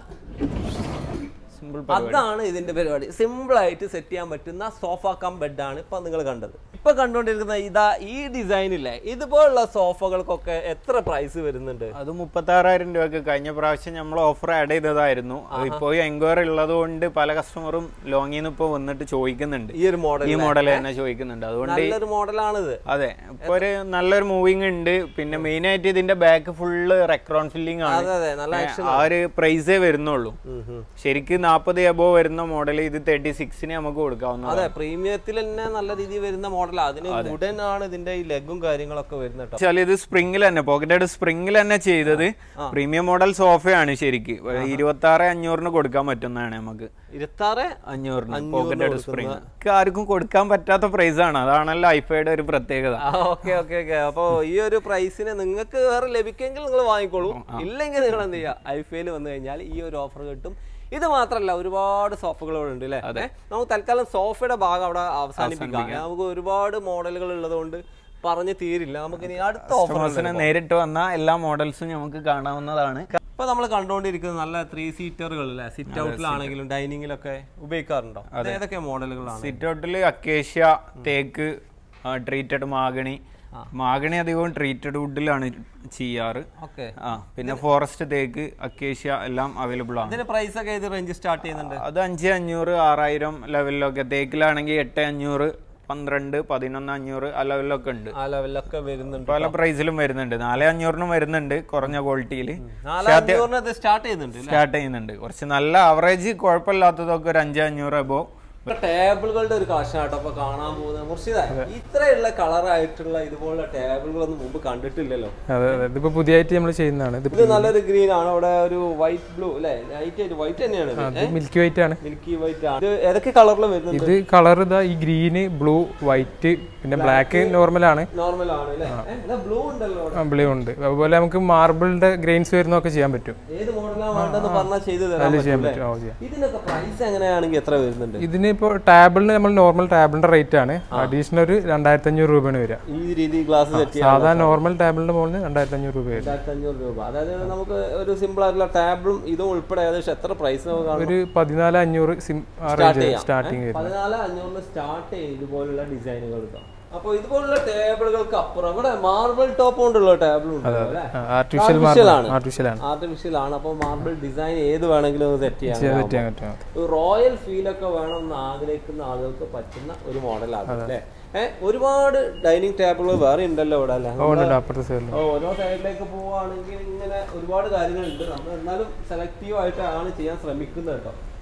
സിമ്പിൾ അതാണ് ഇതിന്റെ പരിപാടി സിമ്പിൾ ആയിട്ട് സെറ്റ് ചെയ്യാൻ പറ്റുന്ന സോഫ കം ബെഡാണ് ഇപ്പൊ നിങ്ങൾ കണ്ടത് ഇപ്പൊ കണ്ടുകൊണ്ടിരിക്കുന്ന ഇതാ ഈ ഡിസൈൻ ഇല്ലേ ഇതുപോലുള്ള സോഫകൾക്കൊക്കെ എത്ര പ്രൈസ് വരുന്നുണ്ട് അത് മുപ്പത്തി ആറായിരം രൂപക്ക് കഴിഞ്ഞ പ്രാവശ്യം നമ്മൾ ഓഫർ ആഡ് ചെയ്തതായിരുന്നു ഇപ്പോ എൻക്വയറി ഉള്ളത് കൊണ്ട് പല കസ്റ്റമറും ലോങ്ങിൽ നിന്ന് ഇപ്പൊ വന്നിട്ട് ചോദിക്കുന്നുണ്ട് ഈ ഒരു മോഡൽ ഈ മോഡൽ തന്നെ ചോദിക്കുന്നുണ്ട് അതുകൊണ്ട് നല്ലൊരു മോഡലാണിത് അതെ ഇപ്പൊ ഒരു നല്ലൊരു മൂവിങ് ഉണ്ട് പിന്നെ മെയിൻ ആയിട്ട് ഇതിന്റെ ബാക്ക് ഫുള്ള് റെക്രോൺ ഫില്ലിംഗ് ആണ് അതെ അതെ നല്ല ഏ, ആ ഒരു പ്രൈസേ വരുന്നുള്ളൂ ശരിക്കും നാൽപ്പത് എബോ വരുന്ന മോഡൽ ഇത് തേർട്ടി സിക്സിന് നമുക്ക് കൊടുക്കാവുന്നതാണ് അതെ പ്രീമിയത്തിൽ തന്നെ നല്ല രീതിയിൽ വരുന്ന മോഡലാണ് അതിന് വുഡൻ ആണ് ഇതിന്റെ ഈ ലെഗും കാര്യങ്ങളൊക്കെ വരുന്നത് കേട്ടോ വെച്ചാൽ ഇത് സ്പ്രിംഗിൽ തന്നെ പോക്കറ്റഡ് സ്പ്രിംഗിൽ തന്നെ ചെയ്തത് പ്രീമിയം മോഡൽ സോഫയാണ് ശരിക്ക് ഇരുപത്തി ആറ് അഞ്ഞൂറിന് കൊടുക്കാൻ പറ്റുന്നതാണ് നമുക്ക് ഇരുപത്താറ് അഞ്ഞൂറിന് പോക്കറ്റഡ് സ്പ്രിംഗ് ആർക്കും കൊടുക്കാൻ പറ്റാത്ത പ്രൈസ് ആണ് അതാണല്ലോ ഐഫയുടെ ഒരു പ്രത്യേകത ആ ഓക്കെ ഓക്കെ ഓക്കെ അപ്പോ ഈ ഒരു പ്രൈസിന് നിങ്ങൾക്ക് വേറെ ലഭിക്കുമെങ്കിൽ നിങ്ങൾ വാങ്ങിക്കോളൂ ഇല്ലെങ്കിൽ നിങ്ങൾ എന്ത് ചെയ്യുക ഐഫയിൽ വന്നു കഴിഞ്ഞാൽ ഈ ഒരു ഓഫർ കിട്ടും ഇത് മാത്രല്ല ഒരുപാട് സോഫകൾ ഇവിടെ ഉണ്ട് അല്ലേ നമുക്ക് തൽക്കാലം സോഫയുടെ ഭാഗം അവിടെ അവസാനിപ്പിക്കാം നമുക്ക് ഒരുപാട് മോഡലുകൾ ഉള്ളതുകൊണ്ട് പറഞ്ഞു തീരില്ല നമുക്ക് ഇനി അടുത്ത ഓഫർ കസ്റ്റമേഴ്സിന് നേരിട്ട് വന്ന എല്ലാ മോഡൽസും നമുക്ക് കാണാവുന്നതാണ് ഇപ്പൊ നമ്മൾ കണ്ടുകൊണ്ടിരിക്കുന്നത് നല്ല ത്രീ സീറ്ററുകൾ അല്ലേ സിറ്റ് ഔട്ടിലാണെങ്കിലും ഡൈനിങ്ങിലൊക്കെ ഉപയോഗിക്കാറുണ്ടോ ഇത് ഏതൊക്കെ മോഡലുകളാണ് സിറ്റ് ഔട്ടിൽ അക്കേഷ്യ തേക്ക് ട്രീറ്റഡ് മാഗണി മാഗണി അധികവും ട്രീറ്റഡ് വുഡിലാണ് ചെയ്യാറ് ഓക്കെ ആ പിന്നെ ഫോറസ്റ്റ് തേക്ക് അക്കേഷ്യ എല്ലാം അവൈലബിൾ ആണ് ഇതിന്റെ പ്രൈസ് ഒക്കെ ഏത് റേഞ്ച് സ്റ്റാർട്ട് ചെയ്യുന്നുണ്ട് അത് അഞ്ച് അഞ്ഞൂറ് ആറായിരം ലെവലിലൊക്കെ തേക്കിലാണെങ്കിൽ എട്ട് അഞ്ഞൂറ് പന്ത്രണ്ട് പതിനൊന്ന് അഞ്ഞൂറ് ആ ലെവലിലൊക്കെ ഉണ്ട് ആ ലെവലിലൊക്കെ വരുന്നുണ്ട് പല പ്രൈസിലും വരുന്നുണ്ട് നാല് അഞ്ഞൂറിനും വരുന്നുണ്ട് കുറഞ്ഞ ക്വാളിറ്റിയിൽ നാലായിരത്തിന് ഇത് സ്റ്റാർട്ട് ചെയ്യുന്നുണ്ട് സ്റ്റാർട്ട് ചെയ്യുന്നുണ്ട് കുറച്ച് നല്ല ആവറേജ് കുഴപ്പമില്ലാത്തതൊക്കെ ഒരു അഞ്ച് അഞ്ഞൂറ് അബോ ഇപ്പൊ ടേബിളുകളുടെ ഒരു കളക്ഷൻ ആട്ടോ അപ്പൊ കാണാൻ പോകുന്നത് മുർഷിദ ഇത്രയുള്ള കളറായിട്ടുള്ള ഇതുപോലുള്ള ടേബിളുകളൊന്നും മുമ്പ് കണ്ടിട്ടില്ലല്ലോ അതെ അതെ ഇതിപ്പോ പുതിയതായിട്ട് നമ്മൾ ചെയ്യുന്നതാണ് ഇത് ഇത് നല്ലൊരു ഗ്രീൻ ആണ് അവിടെ ഒരു വൈറ്റ് ബ്ലൂ അല്ലെ ലൈറ്റ് ആയിട്ട് വൈറ്റ് തന്നെയാണ് ഇത് മിൽക്കി വൈറ്റ് ആണ് മിൽക്കി വൈറ്റ് ആണ് ഇത് ഏതൊക്കെ കളറിൽ വരുന്നുണ്ട് ഇത് കളർ ഇതാ ഈ ഗ്രീന് ബ്ലൂ വൈറ്റ് പിന്നെ ബ്ലാക്ക് നോർമൽ ആണ് നോർമൽ ആണ് അല്ലേ ബ്ലൂ ഉണ്ടല്ലോ അവിടെ. ബ്ലൂ ഉണ്ട് അതുപോലെ നമുക്ക് മാർബിളിന്റെ ഗ്രെയിൻസ് വരുന്നതൊക്കെ ചെയ്യാൻ പറ്റും ഏത് മോഡലാണ് വേണ്ടതെന്ന് പറഞ്ഞാൽ ചെയ്തു തരാൻ അതിൽ പറ്റും ചെയ്യാൻ അല്ലേ? പറ്റും ആ, ചെയ്യാം ഇതിനൊക്കെ പ്രൈസ് എങ്ങനെയാണെങ്കിൽ എത്ര വരുന്നുണ്ട് ഇതിന് ഇപ്പോൾ ടാബിളിന് നമ്മൾ നോർമൽ ടാബിളിന്റെ റേറ്റ് ആണ് അഡീഷണൽ ഒരു രണ്ടായിരത്തി അഞ്ഞൂറ് രൂപയാണ് വരിക ഈ രീതി ഗ്ലാസ് സെറ്റ് ചെയ്യാൻ സാധാ നോർമൽ ടാബിളിന്റെ മുകളിൽ രണ്ടായിരത്തി അഞ്ഞൂറ് രൂപ വരും രണ്ടായിരത്തി അഞ്ഞൂറ് രൂപ അതായത് നമുക്ക് ഒരു സിമ്പിൾ ആയിട്ടുള്ള ടാബിളും ഇതും ഉൾപ്പെടെ ഏകദേശം എത്ര പ്രൈസ് നമുക്ക് കാണാം ഒരു പതിനാല് അഞ്ഞൂറ് സിം ആ റേഞ്ച് സ്റ്റാർട്ടിങ് വരും പതിനാല് അഞ്ഞൂറിന് സ്റ്റാർട്ട് ചെയ്യും ഇതുപോലുള്ള ഡിസൈനുകൾ കേട്ടോ അപ്പൊ ഇതുപോലുള്ള ടേബിളുകൾക്ക് അപ്പുറം ഇവിടെ മാർബിൾ ടോപ്പ് കൊണ്ടുള്ള ടേബിൾ ഉണ്ട് അല്ലേ ആർട്ടിഫിഷ്യൽ Artificial ആണ് ആർട്ടിഫിഷ്യൽ ആണ് ആർട്ടിഫിഷ്യൽ ആണ് അപ്പോൾ മാർബിൾ ഡിസൈൻ ഏത് വേണമെങ്കിലും സെറ്റ് ചെയ്യാം ചെയ്യാൻ പറ്റും പറ്റും ഒരു റോയൽ ഫീൽ ഒക്കെ വേണം എന്ന് ആഗ്രഹിക്കുന്ന ആളുകൾക്ക് പറ്റുന്ന ഒരു മോഡലാണ് അല്ലേ ഏഹ് ഒരുപാട് ഡൈനിങ് ടേബിളുകൾ വേറെ ഉണ്ടല്ലോ ഇവിടെ അല്ലേ ഓ ഉണ്ട് അപ്പുറത്തെ സൈഡിൽ ഓ, ഓരോ സൈഡിലേക്ക് പോവുകയാണെങ്കിൽ ഇങ്ങനെ ഒരുപാട് കാര്യങ്ങളുണ്ട് നമ്മൾ എന്നാലും സെലക്റ്റീവ് ആയിട്ടാണ് ചെയ്യാൻ ശ്രമിക്കുന്നത് കേട്ടോ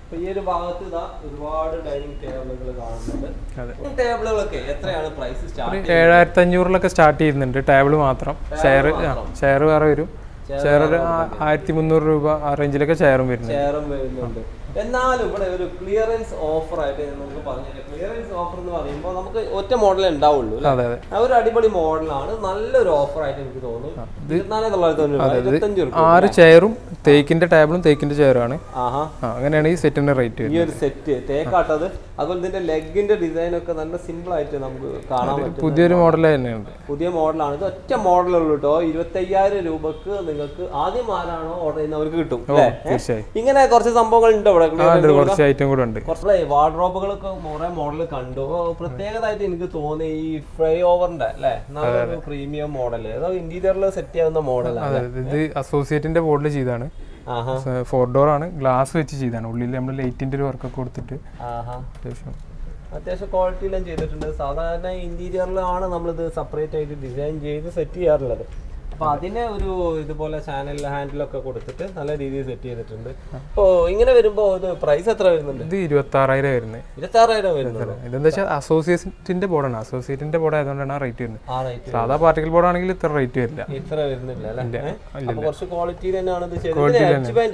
അപ്പൊ ഈ ഒരു ഭാഗത്ത് ഇതാ ഒരുപാട് ഡൈനിങ് ടേബിളുകൾ അതെ. കാണുന്നുണ്ട് ഈ ടേബിളുകളൊക്കെ എത്രയാണ് പ്രൈസ് ഒരു സ്റ്റാർട്ട് ഏഴായിരത്തി അഞ്ഞൂറിലൊക്കെ സ്റ്റാർട്ട് ചെയ്യുന്നുണ്ട് ടേബിൾ മാത്രം ചെയർ ചെയർ വേറെ വരും ചെയർ ഒരു ആ- ആയിരത്തി മുന്നൂറ് രൂപ ആ റേഞ്ചിലൊക്കെ ചെയറും വരുന്നുണ്ട് ചെയറും വരുന്നുണ്ട് എന്നാലും ഇവിടെ ഒരു ക്ലിയറൻസ് ഓഫർ ആയിട്ട് നമുക്ക് പറഞ്ഞു ക്ലിയറൻസ് ഓഫർ എന്ന് പറയുമ്പോൾ നമുക്ക് ഒറ്റ മോഡലേ ഉണ്ടാവുള്ളൂ അല്ലേ? അതെ അതെ ആ ഒരു അടിപൊളി മോഡലാണ് നല്ലൊരു ഓഫർ ആയിട്ട് എനിക്ക് തോന്നുന്നു ഇരുപത്തിനാല് തൊള്ളായിരത്തി തൊണ്ണൂറ് രൂപ ഇരുപത്തഞ്ച് രൂപ ആറ് ചെയറും തേക്കിന്റെ ടേബിളും തേക്കിന്റെ ചെയറുമാണ് ആഹാ ആ അങ്ങനെയാണ് ഈ സെറ്റിന്റെ റേറ്റ് ഈ ഒരു സെറ്റ് തേക്കാട്ടത് അതുപോലെ ഇതിന്റെ ലെഗിന്റെ ഡിസൈൻ ഒക്കെ നല്ല സിമ്പിൾ ആയിട്ട് നമുക്ക് കാണാൻ പറ്റും പുതിയൊരു മോഡൽ തന്നെയുണ്ട് പുതിയ മോഡലാണ് ഇത് ഒറ്റ മോഡലുള്ളൂ കേട്ടോ ഇരുപത്തയ്യായിരം രൂപക്ക് നിങ്ങൾക്ക് ആദ്യം ആരാണോ ഓർഡർ ചെയ്യുന്നവർക്ക് കിട്ടും അല്ലേ? ഏ? തീർച്ചയായും ഇങ്ങനെ കുറച്ച് സംഭവങ്ങൾ ഉണ്ട് ഇവിടെ ആ ഉണ്ട് കുറച്ച് ഐറ്റം കൂടെ ഉണ്ട് കുറച്ച് വാർഡ്രോബുകളൊക്കെ കുറെ മോഡൽ കണ്ടു അപ്പൊ പ്രത്യേകതായിട്ട് എനിക്ക് തോന്നി ഈ ഫ്ലൈ ഓവറിന്റെ അല്ലേ നല്ലൊരു പ്രീമിയം മോഡൽ ഏതോ ഇന്റീരിയറിൽ സെറ്റ് ചെയ്യാവുന്ന മോഡലാണ് അതെ ഇത് അസോസിയേറ്റിന്റെ ബോർഡിൽ ചെയ്താണ് ആഹാ ഫോർ ഡോർ ആണ് ഗ്ലാസ് വെച്ച് ചെയ്താണ് ഉള്ളിൽ നമ്മൾ ലൈറ്റിന്റെ ഒരു വർക്കൊക്കെ കൊടുത്തിട്ട് ആഹാ അത്യാവശ്യം അത്യാവശ്യം ക്വാളിറ്റിയിലും ചെയ്തിട്ടുണ്ട് സാധാരണ ഇന്റീരിയറിലാണ് നമ്മളിത് സെപ്പറേറ്റ് ആയിട്ട് ഡിസൈൻ ചെയ്ത് സെറ്റ് ചെയ്യാറുള്ളത് അപ്പൊ അതിനെ ഒരു ഇതുപോലെ ചാനൽ ഹാൻഡിലൊക്കെ കൊടുത്തിട്ട് നല്ല രീതിയിൽ സെറ്റ് ചെയ്തിട്ടുണ്ട് അപ്പോ ഇങ്ങനെ വരുമ്പോ ഇത് പ്രൈസ് എത്ര വരുന്നുണ്ട് ഇത് ഇരുപത്തി ആറായിരം വരുന്നത് ഇരുപത്തി ആറായിരം വരുന്നുള്ളൂ ഇതെന്താ വെച്ചാൽ അസോസിയേറ്റിന്റെ ബോർഡാണ് അസോസിയേറ്റിന്റെ ബോർഡ് ആയതുകൊണ്ടാണ് ആ റേറ്റ് വരുന്നത് ആ റേറ്റ് സാധാ പാർട്ടിക്കൽ ബോർഡ് ആണെങ്കിൽ ഇത്ര റേറ്റ് വരില്ല ഇത്ര വരുന്നില്ല അല്ലേ ഏ? അപ്പൊ കുറച്ച് ക്വാളിറ്റി തന്നെയാണ് ഇത് ചെയ്തത് edge band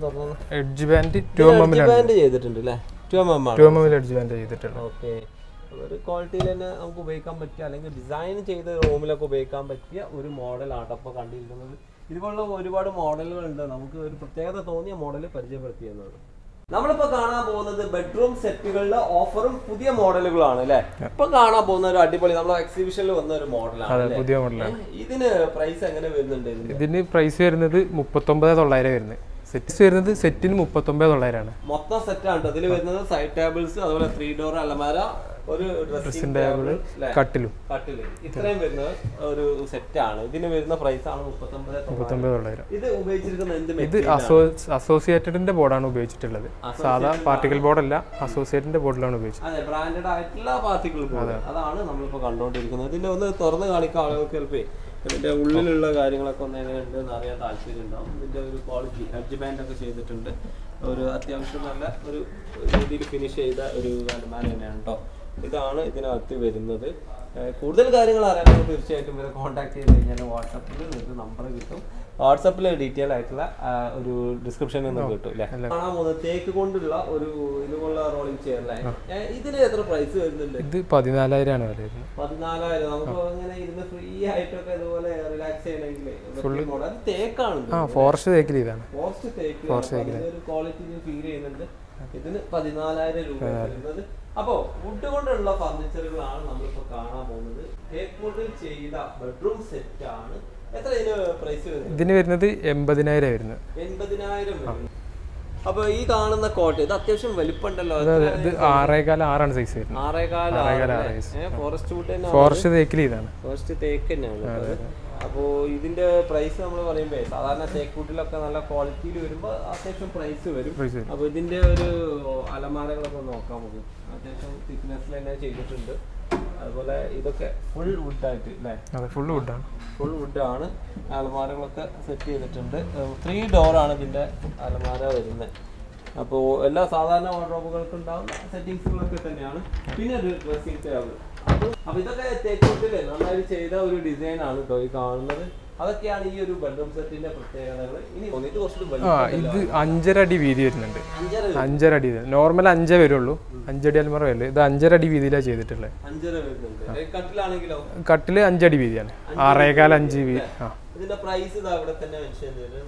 edge band two M എമ്മിലാണ് ബാൻഡ് ചെയ്തിട്ടുണ്ട് അല്ലേ ടു എം എം ആണ് ടു എം എമ്മിൽ എഡ്ജ് ബാൻഡ് ചെയ്തിട്ടുള്ളത് ഓക്കെ ഒരു ക്വാളിറ്റിയിൽ തന്നെ നമുക്ക് ഉപയോഗിക്കാൻ പറ്റിയ അല്ലെങ്കിൽ ഡിസൈൻ ചെയ്ത റൂമിലൊക്കെ ഉപയോഗിക്കാൻ പറ്റിയ ഒരു മോഡലാണ് അപ്പോൾ കണ്ടിരിക്കുന്നത് ഇതുപോലുള്ള ഒരുപാട് മോഡലുകൾ ഉണ്ട് നമുക്ക് ഒരു പ്രത്യേകത തോന്നിയ മോഡൽ പരിചയപ്പെടുത്തിയെന്നത് നമ്മളിപ്പോ കാണാൻ പോകുന്നത് ബെഡ്റൂം സെറ്റുകളിലെ ഓഫറും പുതിയ മോഡലുകളാണ് അല്ലെ ഇപ്പൊ കാണാൻ പോകുന്ന ഒരു അടിപൊളി നമ്മളെ എക്സിബിഷനിൽ വന്ന ഒരു മോഡലാണ് അതെ പുതിയ മോഡലാണ് ഇതിന് പ്രൈസ് എങ്ങനെ വരുന്നുണ്ട് ഇതിന് ഇതിന് പ്രൈസ് വരുന്നത് മുപ്പത്തൊമ്പത് തൊള്ളായിരം വരുന്നത് സെറ്റ് വരുന്നത് സെറ്റിന് മുപ്പത്തൊമ്പത് തൊള്ളായിരമാണ് മൊത്തം സെറ്റാണ് ഇതിൽ വരുന്നത് സൈഡ് ടേബിൾസ് അതുപോലെ ത്രീ ഡോർ അലമാര ഒരു ഡ്രസ്സിംഗ് ടേബിൾ കട്ടിലും കട്ടില് ഇത്രയും വരുന്ന ഒരു സെറ്റാണ് ഇതിന് വരുന്ന പ്രൈസ് ആണ് മുപ്പത്തൊമ്പത് മുപ്പത്തൊമ്പത് തൊള്ളായിരം ഇത് ഉപയോഗിച്ചിരിക്കുന്ന എന്ത് ഇത് അസോ അസോസിയേറ്റഡിന്റെ ബോർഡാണ് ഉപയോഗിച്ചിട്ടുള്ളത് സാധാ പാർട്ടിക്കൽ ബോർഡല്ല അസോസിയേറ്റിന്റെ ബോർഡിലാണ് ഉപയോഗിച്ചത് അതെ ബ്രാൻഡഡ് ആയിട്ടുള്ള പാർട്ടിക്കിൾ ബോർഡ് അതാണ് നമ്മളിപ്പോ കണ്ടുകൊണ്ടിരിക്കുന്നത് ഇതിന്റെ ഒന്ന് തുറന്ന് കാണിക്കാൻ ആളുകൾക്ക് ചിലപ്പോ ഇതിന്റെ ഉള്ളിലുള്ള കാര്യങ്ങളൊക്കെ ഒന്ന് എങ്ങനെയുണ്ട് എന്ന് അറിയാൻ താല്പര്യം ഉണ്ടാവും ഇതിന്റെ ഒരു ക്വാളിറ്റി ഹെഡ്ജ് ബാൻഡ് ഒക്കെ ചെയ്തിട്ടുണ്ട് ഒരു അത്യാവശ്യം നല്ല ഒരു രീതിയിൽ ഫിനിഷ് ചെയ്ത ഒരു അലമാര തന്നെയാണ് കേട്ടോ ഇതാണ് ഇതിനകത്ത് വരുന്നത് ഏഹ് കൂടുതൽ കാര്യങ്ങൾ അറിയാൻ തീർച്ചയായിട്ടും ഇവരെ കോൺടാക്ട് ചെയ്ത് കഴിഞ്ഞാൽ വാട്സപ്പിൽ നിങ്ങൾക്ക് നമ്പർ കിട്ടും വാട്സപ്പിൽ ഡീറ്റെയിൽ ആയിട്ടുള്ള ആ, ഒരു ഡിസ്ക്രിപ്ഷനിൽ നിന്ന് കിട്ടും അല്ലേ കാണാൻ പോകുന്നത് തേക്ക് കൊണ്ടുള്ള ഒരു ഇതുപോലുള്ള റോളിംഗ് ചെയർ അല്ലേ ഏഹ് ഇതിന് എത്ര പ്രൈസ് വരുന്നുണ്ട് ഇത് പതിനാലായിരമാണ് വില വരുന്നത് പതിനാലായിരം നമുക്ക് ഇങ്ങനെ ഇരുന്ന് ഫ്രീ ആയിട്ടൊക്കെ ഇതുപോലെ റിലാക്സ് ചെയ്യണമെങ്കിൽ മോഡൽ അത് തേക്കാണ് ആ ഫോറസ്റ്റ് തേക്കിൽ ഇതാണ് ഫോറസ്റ്റ് തേക്ക് അതിന്റെ ഒരു ക്വാളിറ്റി ഫീൽ ചെയ്യുന്നുണ്ട് ഇതിന് പതിനാലായിരം രൂപ വരുന്നത് അപ്പോ വുഡ് കൊണ്ടുള്ള ഫർണിച്ചറുകളാണ് നമ്മളിപ്പോ കാണാൻ പോകുന്നത് തേക്ക് വുഡിൽ ചെയ്ത ബെഡ്റൂം സെറ്റ് ആണ് എത്ര ഇതിന് പ്രൈസ് വരുന്നത് ഇതിന് വരുന്നത് എൺപതിനായിരം വരുന്നത് എൺപതിനായിരം വരുന്നത് അപ്പൊ ഈ കാണുന്ന കോട്ട ഇത് അത്യാവശ്യം വലിപ്പമുണ്ടല്ലോ അതായത് ഇത് ആറേകാലം ആറാണ് സൈസ് വരുന്നത് ആറേകാല ആറേകാല് ആറ് size. ഫോറസ്റ്റ് വുഡ് തന്നെ ഫോറസ്റ്റ് തേക്കിൽ ഇതാണ് ഫസ്റ്റ് തേക്ക് തന്നെയാണ് ഉള്ളത്. അപ്പോ ഇതിന്റെ പ്രൈസ് നമ്മൾ പറയുമ്പോ സാധാരണ തേക്ക് വുഡിലൊക്കെ നല്ല ക്വാളിറ്റിയിൽ വരുമ്പോ അത്യാവശ്യം പ്രൈസ് വരും Price വരും. അപ്പൊ ഇതിന്റെ ഒരു അലമാരകളൊക്കെ നോക്കാൻ നമുക്ക് അത്യാവശ്യം തിക്നെസ്സിൽ തന്നെ ചെയ്തിട്ടുണ്ട് അതുപോലെ ഇതൊക്കെ ഫുൾ വുഡായിട്ട് അല്ലേ അതെ ഫുള്ള് വുഡാണ് ഫുൾ വുഡാണ് അലമാരകളൊക്കെ സെറ്റ് ചെയ്തിട്ടുണ്ട് ത്രീ ഡോറാണ് ഇതിന്റെ അലമാര വരുന്നത് അപ്പോൾ എല്ലാ സാധാരണ വാർഡ്രോബുകൾക്കും ഉണ്ടാവുന്ന സെറ്റിങ്സുകളൊക്കെ തന്നെയാണ് പിന്നെ ഒരു ഡ്രസ്സിംഗ് ടേബിൾ അപ്പൊ ഇതൊക്കെ തേക്കൂട്ടില് നന്നായി ചെയ്ത ഒരു ഡിസൈൻ ആണ് കേട്ടോ ഈ കാണുന്നത് അതൊക്കെയാണ് ഈ ഒരു ബെഡ്റൂം സെറ്റിന്റെ പ്രത്യേകതകൾ ഇനി ഒന്ന് ഇത് കുറച്ച് ആ ഇത് അഞ്ചര അടി വീതി വരുന്നുണ്ട് അഞ്ചര അഞ്ചര അടി നോർമൽ അഞ്ചേ വരുള്ളൂ അഞ്ചടി അൽമറ വരില്ല ഇത് അഞ്ചര അടി വീതിയിലാണ് ചെയ്തിട്ടുള്ളത് അഞ്ചര വരുന്നുണ്ട് കട്ടിലാണെങ്കിലോ കട്ടില് അഞ്ചടി വീതിയാണ് ആറേകാൽ അഞ്ച് വീതി ആ ഇതിന്റെ പ്രൈസ് ഇത് അവിടെ തന്നെ മെൻഷൻ ചെയ്തിട്ടുണ്ട്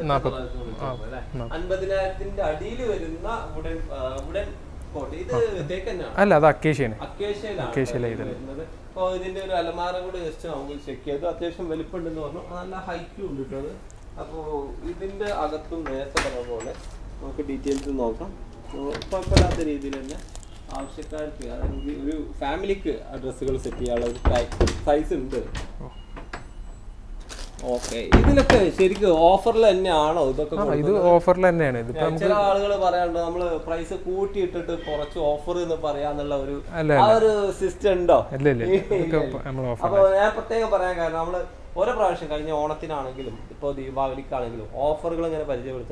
നാപ്പത്തി അൻപതിനായിരത്തിന്റെ അടിയിൽ വരുന്ന വുഡൻ വുഡൻ കോട്ട് ഇത് തേക്ക് തന്നെയാണ് അല്ല അത് അക്കേഷ്യാണ് അക്കേഷ്യയിലാണ് വരുന്നത് അപ്പോൾ ഇതിന്റെ ഒരു അലമാര കൂടെ ജസ്റ്റ് നമുക്ക് ചെക്ക് ചെയ്തു അത്യാവശ്യം വലിപ്പമുണ്ടെന്ന് പറഞ്ഞു നല്ല ഹൈറ്റും ഉണ്ട് കേട്ടോ അത് അപ്പോൾ ഇതിന്റെ അകത്തും നേരത്തെ പറഞ്ഞ പോലെ നമുക്ക് ഡീറ്റെയിൽസ് നോക്കാം ഉം, കുഴപ്പമില്ലാത്ത രീതിയിൽ തന്നെ ആവശ്യക്കാർക്ക് അതായത് ഒരു ഫാമിലിക്ക് ഡ്രസ്സുകൾ സെറ്റ് ചെയ്യാനുള്ള ഒരു സൈസ് ഉണ്ട് ഓക്കെ ഇതിലൊക്കെ ശരിക്കും ഓഫറിൽ തന്നെയാണോ ഇതൊക്കെ ആ ഇത് ഓഫറിൽ തന്നെയാണ് ഇതിപ്പോ ചില ആളുകൾ പറയാറുണ്ട് നമ്മള് പ്രൈസ് കൂട്ടിയിട്ടിട്ട് കുറച്ച് ഓഫർ എന്ന് പറയാന്നുള്ള ഒരു അല്ല, ആ ഒരു സിസ്റ്റം ഉണ്ടോ ഇല്ല ഇല്ല ഇതൊക്കെ നമ്മൾ ഓഫർ അപ്പൊ ഞാൻ പ്രത്യേകം പറയാൻ കാരണം നമ്മള് ഓരോ പ്രാവശ്യം കഴിഞ്ഞ ഓണത്തിനാണെങ്കിലും ഇപ്പൊ ദീപാവലിക്കാണെങ്കിലും ഓഫറുകൾ ഇങ്ങനെ പരിചയപ്പെടുത്തുന്നുണ്ട്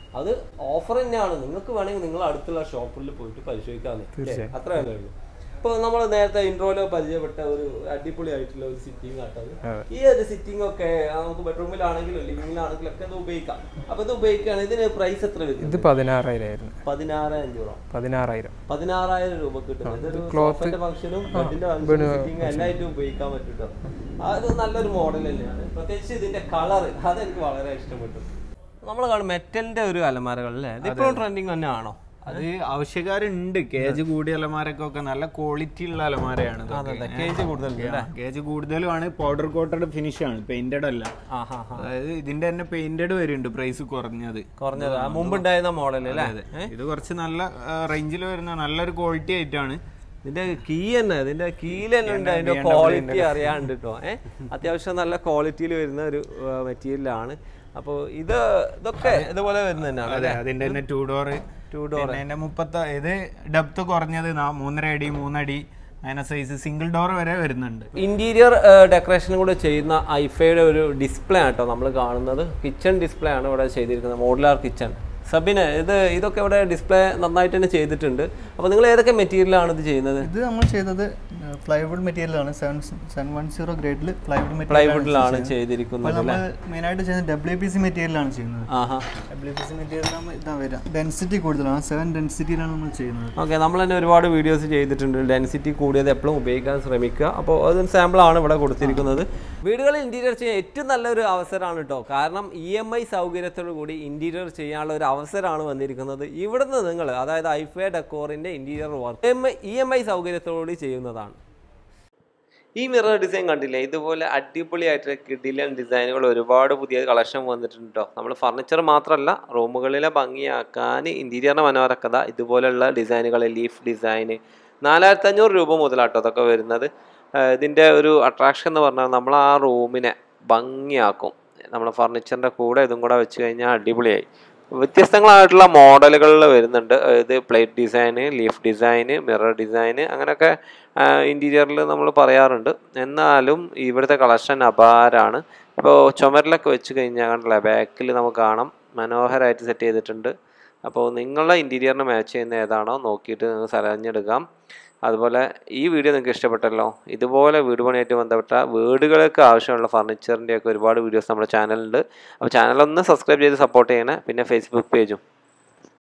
അത് ഓഫർ തന്നെയാണ് നിങ്ങൾക്ക് വേണമെങ്കിൽ നിങ്ങൾ അടുത്തുള്ള ഷോപ്പിൽ പോയിട്ട് പരിശോധിക്കാവുന്നേ അത്രയല്ലേ ഉള്ളൂ ഇപ്പൊ നമ്മൾ നേരത്തെ ഇൻട്രോയിലോ പരിചയപ്പെട്ട ഒരു അടിപൊളി ആയിട്ടുള്ള ഒരു സിറ്റിംഗ് ആട്ടത് ഈ ഒരു സിറ്റിംഗ് ഒക്കെ ആ, നമുക്ക് ബെഡ്റൂമിലാണെങ്കിലും ലിവിംഗിലാണെങ്കിലും ഒക്കെ ഇത് ഉപയോഗിക്കാം അപ്പൊ ഇത് ഉപയോഗിക്കുകയാണ് ഇതിന് പ്രൈസ് എത്ര വരും ഇത് പതിനാറായിരം ആയിരുന്നു പതിനാറ് അഞ്ഞൂറോ പതിനാറായിരം പതിനാറായിരം രൂപ കിട്ടും ഇതൊരു സോഫന്റെ ഫംഗ്ഷനും ബെഡിന്റെ ഫംഗ്ഷനും സിറ്റിംഗ് എല്ലായിട്ടും ഉപയോഗിക്കാൻ പറ്റും ട്ടോ. അത് നല്ലൊരു മോഡൽ തന്നെയാണ് പ്രത്യേകിച്ച് ഇതിന്റെ കളർ അതെനിക്ക് വളരെ ഇഷ്ടപ്പെട്ടു നമ്മൾ കാണും മെറ്റലിന്റെ ഒരു അലമാരകൾ അല്ലേ ഇതിപ്പോഴും ട്രെൻഡിങ് തന്നെ ആണോ അത് ആവശ്യക്കാരുണ്ട് കേജ് കൂടിയ അലമാരക്കൊക്കെ നല്ല ക്വാളിറ്റി ഉള്ള അലമാരയാണ് അതെ കേജ് കൂടുതലുണ്ട് അല്ലേ കേജ് കൂടുതലുമാണ് പൗഡർ കോട്ടഡ് ഫിനിഷ് ആണ് പെയിന്റഡ് അല്ല ആ ഹാ അതായത് ഇതിന്റെ തന്നെ പെയിന്റഡ് വരുന്നുണ്ട് പ്രൈസ് കുറഞ്ഞത് കുറഞ്ഞത് ആ മുമ്പുണ്ടായിരുന്ന മോഡൽ അല്ലേ ഏ? ഇത് കുറച്ച് നല്ല റേഞ്ചിൽ വരുന്ന നല്ലൊരു ക്വാളിറ്റി ആയിട്ടാണ് ഇതിന്റെ കീ തന്നെ ഇതിന്റെ കീയിൽ തന്നെ ഉണ്ട് അതിന്റെ ക്വാളിറ്റി അറിയാണ്ട് കേട്ടോ ഏഹ് അത്യാവശ്യം നല്ല ക്വാളിറ്റിയിൽ വരുന്ന ഒരു മെറ്റീരിയലാണ് അപ്പോൾ ഇത് ഇതൊക്കെ ഇതുപോലെ വരുന്ന തന്നെയാണ് അതെ അതിന്റെ തന്നെ ടൂ ഡോർ Two പിന്നെ അതിന്റെ മുപ്പത്ത ഇത് ഡെപ്ത് കുറഞ്ഞത് നാ- മൂന്നര അടി മൂന്നടി അങ്ങനെ സൈസ് സിംഗിൾ ഡോർ വരെ വരുന്നുണ്ട് ഇന്റീരിയർ ഡെക്കറേഷനും കൂടെ ചെയ്യുന്ന ഐഫയുടെ ഒരു ഡിസ്പ്ലേ ആണ് കേട്ടോ നമ്മൾ കാണുന്നത് കിച്ചൺ ഡിസ്പ്ലേ ആണ് ഇവിടെ ചെയ്തിരിക്കുന്നത് മോഡുലാർ കിച്ചൺ സബിന് ഇത് ഇതൊക്കെ ഇവിടെ ഡിസ്പ്ലേ നന്നായിട്ട് തന്നെ ചെയ്തിട്ടുണ്ട് അപ്പോൾ നിങ്ങൾ ഏതൊക്കെ മെറ്റീരിയലാണ് ഇത് ചെയ്യുന്നത് ഇത് നമ്മൾ ചെയ്തത് പ്ലൈവുഡ് മെറ്റീരിയലാണ് സെവൻ സെവൻ വൺ സീറോ ഗ്രേഡിൽ പ്ലൈവുഡ് പ്ലൈവുഡിലാണ് ചെയ്തിരിക്കുന്നത് നമ്മൾ മെയിനായിട്ട് ചെയ്യുന്നത് ഡബ്ല്യു പി സി മെറ്റീരിയലാണ് ചെയ്യുന്നത് ആഹാ ഡബ്ല്യു പി സി മെറ്റീരിയൽ ഇതാ വരിക ഡെൻസിറ്റി കൂടുതലാണ് സെവൻ ഡെൻസിറ്റിയിലാണ് നമ്മൾ ചെയ്യുന്നത് ഓക്കെ നമ്മൾ തന്നെ ഒരുപാട് വീഡിയോസ് ചെയ്തിട്ടുണ്ട് ഡെൻസിറ്റി കൂടിയത് എപ്പോഴും ഉപയോഗിക്കാൻ ശ്രമിക്കുക അപ്പോൾ അതിന് സാമ്പിളാണ് ഇവിടെ കൊടുത്തിരിക്കുന്നത് വീടുകളിൽ ഇൻറ്റീരിയർ ചെയ്യാൻ ഏറ്റവും നല്ലൊരു അവസരമാണ് കേട്ടോ കാരണം ഇ എം ഐ സൗകര്യത്തോടു കൂടി ഇൻറ്റീരിയർ ചെയ്യാനുള്ള ഒരു അവസരമാണ് വന്നിരിക്കുന്നത് ഇവിടുന്ന് നിങ്ങൾ അതായത് ഐഫേ ഡെക്കോറിൻ്റെ interior work M E M I സൗകര്യത്തോടുകൂടി ചെയ്യുന്നതാണ് ഈ മിറർ ഡിസൈൻ കണ്ടില്ലേ ഇതുപോലെ അടിപൊളിയായിട്ട് കിടിലൻ ഡിസൈനുകൾ ഒരുപാട് പുതിയ കളക്ഷൻ വന്നിട്ടുണ്ട് കേട്ടോ നമ്മൾ ഫർണിച്ചർ മാത്രമല്ല റൂമുകളിലെ ഭംഗിയാക്കാൻ ഇൻറ്റീരിയറിൻ്റെ മനോഹരക്കഥ ഇതുപോലെയുള്ള ഡിസൈനുകൾ ലീഫ് ഡിസൈന് നാലായിരത്തി അഞ്ഞൂറ് രൂപ മുതലാട്ടോ അതൊക്കെ വരുന്നത് ആഹ് ഇതിൻ്റെ ഒരു അട്രാക്ഷൻ എന്ന് പറഞ്ഞാൽ നമ്മൾ ആ റൂമിനെ ഭംഗിയാക്കും നമ്മുടെ ഫർണിച്ചറിൻ്റെ കൂടെ ഇതും കൂടെ വെച്ച് കഴിഞ്ഞാൽ അടിപൊളിയായി വ്യത്യസ്തങ്ങളായിട്ടുള്ള മോഡലുകളിൽ വരുന്നുണ്ട് ഇത് plate design leaf design mirror design അങ്ങനെയൊക്കെ ഇൻറ്റീരിയറിൽ നമ്മൾ പറയാറുണ്ട് എന്നാലും ഇവിടുത്തെ കളക്ഷൻ അപാരാണ് ഇപ്പോൾ ചുമരിലൊക്കെ വെച്ച് കഴിഞ്ഞാൽ കണ്ടില്ലേ ബാക്കിൽ നമുക്ക് കാണാം മനോഹരമായിട്ട് സെറ്റ് ചെയ്തിട്ടുണ്ട് അപ്പോൾ നിങ്ങളുടെ ഇൻറ്റീരിയറിന് മാച്ച് ചെയ്യുന്ന ഏതാണോ നോക്കിയിട്ട് നിങ്ങൾ തിരഞ്ഞെടുക്കാം അതുപോലെ ഈ വീഡിയോ നിങ്ങൾക്ക് ഇഷ്ടപ്പെട്ടല്ലോ ഇതുപോലെ വീട് പണിയായിട്ട് ബന്ധപ്പെട്ട വീടുകൾക്ക് ആവശ്യമുള്ള ഫർണിച്ചറിൻ്റെ ഒക്കെ ഒരുപാട് വീഡിയോസ് നമ്മുടെ ചാനലുണ്ട് അപ്പോൾ ചാനലൊന്ന് സബ്സ്ക്രൈബ് ചെയ്ത് സപ്പോർട്ട് ചെയ്യണേ പിന്നെ ഫേസ്ബുക്ക് പേജും